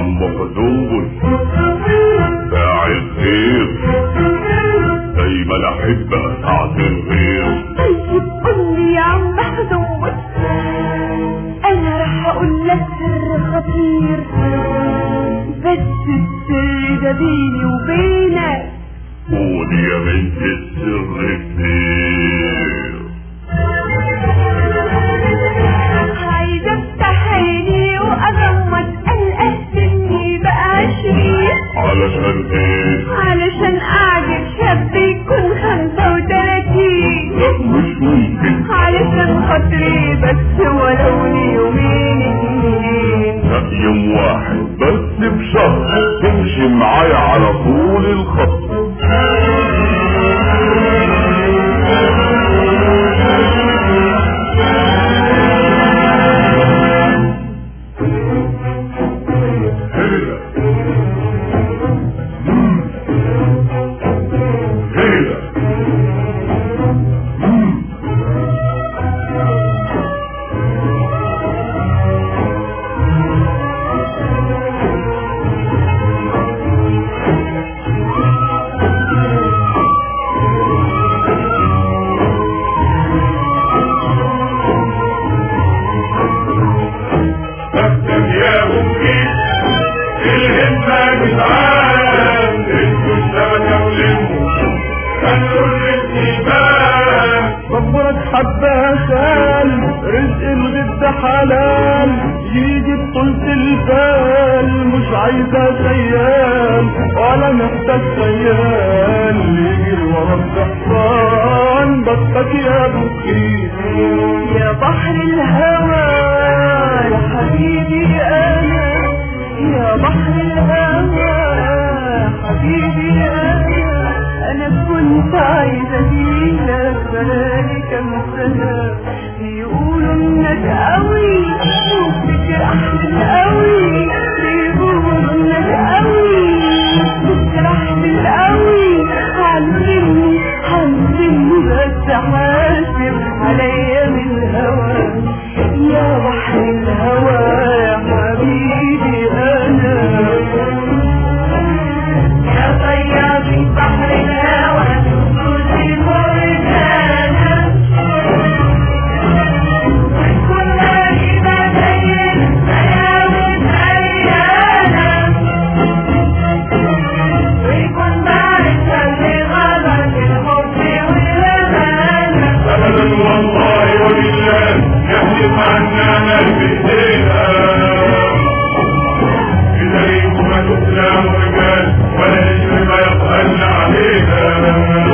عمك زنبل فاعل خير دايما احب اساعد الغير طيب قول لي يا عم حزوت انا راح اقول لك سر خطير بس السر ده بيني وبينك قول يا بنت السر كتير عايزة افتح عيني واغمض القى سني بقى عشرين علشان ايه علشان اعجب شاب يكون خمسة وتلاتين لا مش ممكن علشان خاطري بس ولو ليومين اتنين لا يوم واحد بس بشهر تمشي معايا على طول الخط هيلا مم. هيلا مم. بكتب يا ممكن الهمة بتعال انتوا الشبكة ولموا خلوا الرزق يبان ربك حباشان رزق الغد حلال يجي بطولة البال مش عايزة سيال ولا محتاج سيال يجي ورا الدحصان بطك يا بكير يا بحر الهوى يا حبيبي انا يا بحر الهوى يا حبيبي انا انا كنت عايزه اجيلك بقالي كام سنه بيقولوا انك قوي وبتجرح من قوي بيقولوا انك قوي بتجرح من قوي علمني علمني بس حاسب عليا من الهوى يا بحر الهوى يا حبيبي انا يا طيابي بحر الهوى تنقذي مرجانا كنا كده زي السلام زيانا ويكون بارد لغلط الحب والأمانة ابدا والله ولله يحلف عنا ناس بايدينا اذا ليكم ما تسلم رجال ولا نجم ما يقبلن علينا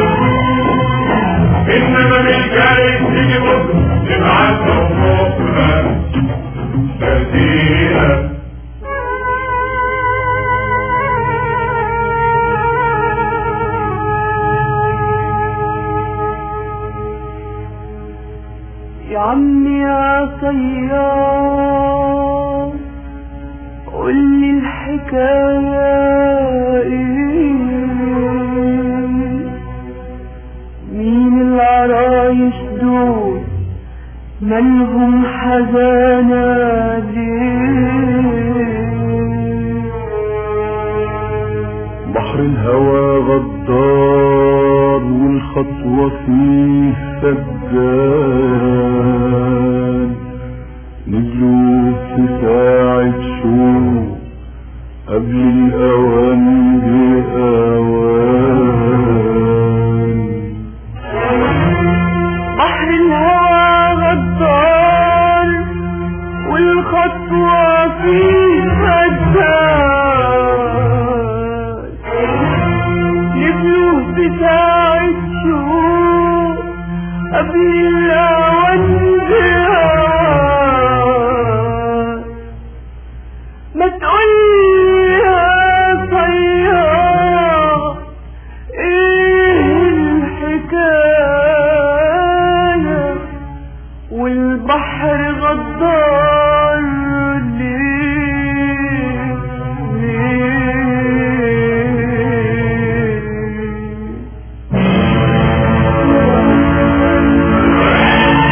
انما بالجاي تيجي بكره نبعتنا وفوقنا تهدينا يا عمي يا صياد قول لي الحكاية ايه مين العرايش دول مالهم حزانة ليه بحر الهوى غدار والخطوة فيه سجان نزلوا في ساعة شوق قبل الأوان بأوان بحر الهوى غدار والخطوة فيه فجار نبلوه بساعة شوق قبل الأوان بأوان ما تقولي يا صياد ايه الحكاية والبحر غدار ليه ليه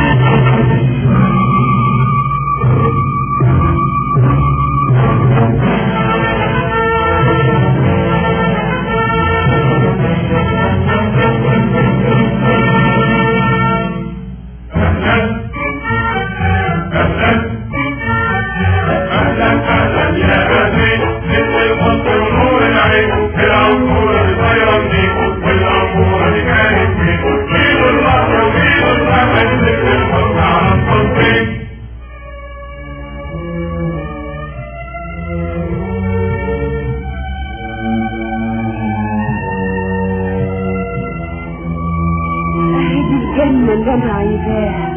الجنة اللي انا عايزاها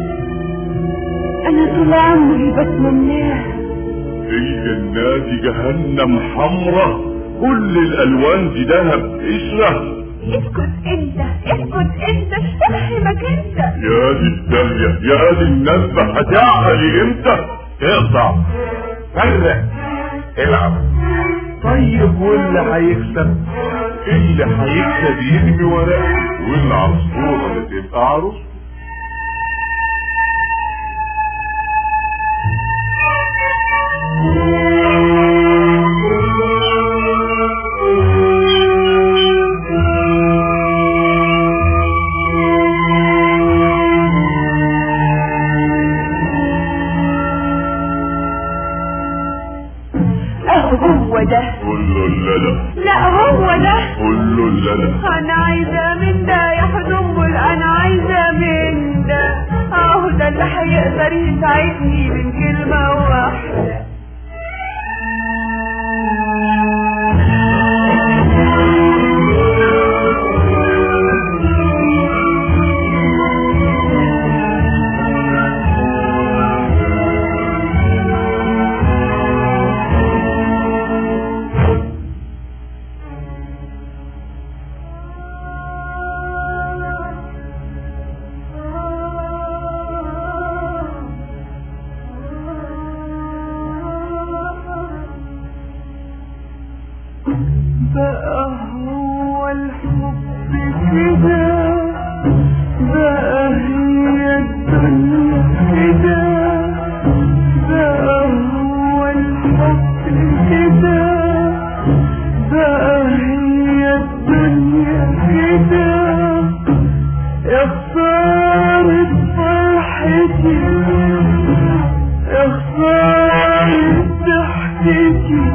انا طول عمري بتمناها هي النادي جهنم حمرة كل الالوان دي دهب قشرة اسكت انت اسكت انت افهمك انت يا دي الدهية يا دي النزة هتعقلي امتى اقطع فرق العب طيب واللي هيكسب اللي هيكسب يرمي وراه والعصفورة اللي تبقى عروس اهو هو ده كله لا لا هو ده كله لا انا عايزة من ده يا حزنبل انا عايزة من ده اهو ده اللي هيقدر يساعدني من كلمة واحدة بقى هو الحب كده بقى هي الدنيا كده بقى هو الحب كده بقى هي الدنيا كده يا خسارة فرحتي يا خسارة ضحكتي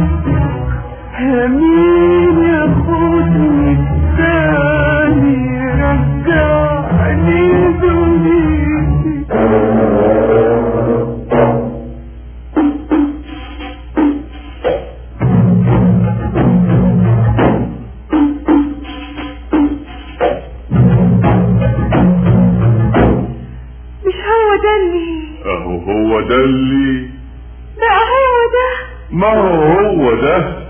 همين ياخدني تاني رجعني دنيتي مش هو ده اللي اهو هو ده اللي لا هو ده ما هو هو ده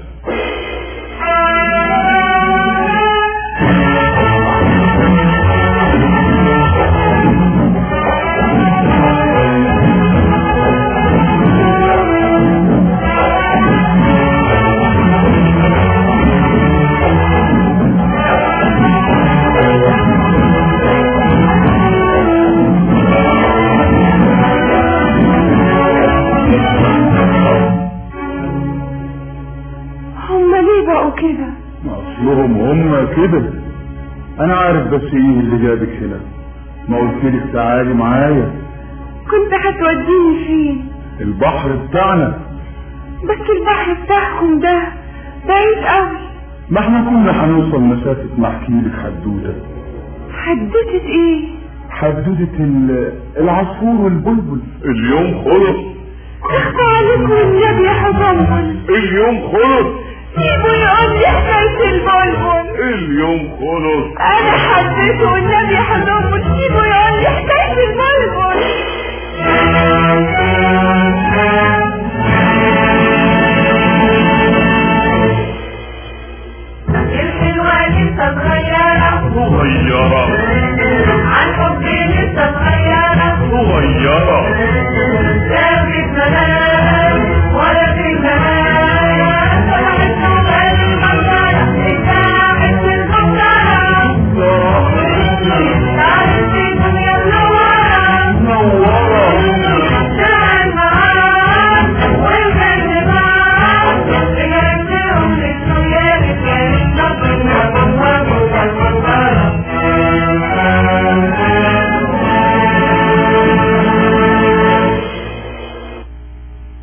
هم ليه بقوا كده اصلهم هم كده انا عارف بس ايه اللي جابك هنا ما قلت لك تعالي معايا كنت هتوديني فين البحر بتاعنا بس البحر بتاعكم ده بعيد قوي ما احنا كنا هنوصل مسافة ما احكي لك حدوتة حددت ايه حدوتة ال- العصفور والبلبل اليوم خلص اخفى عليكم النبي يا حزنبل اليوم خلص سيبوا يقول لي حكاية البلبل اليوم خلص انا حددته النبي يا حزنبل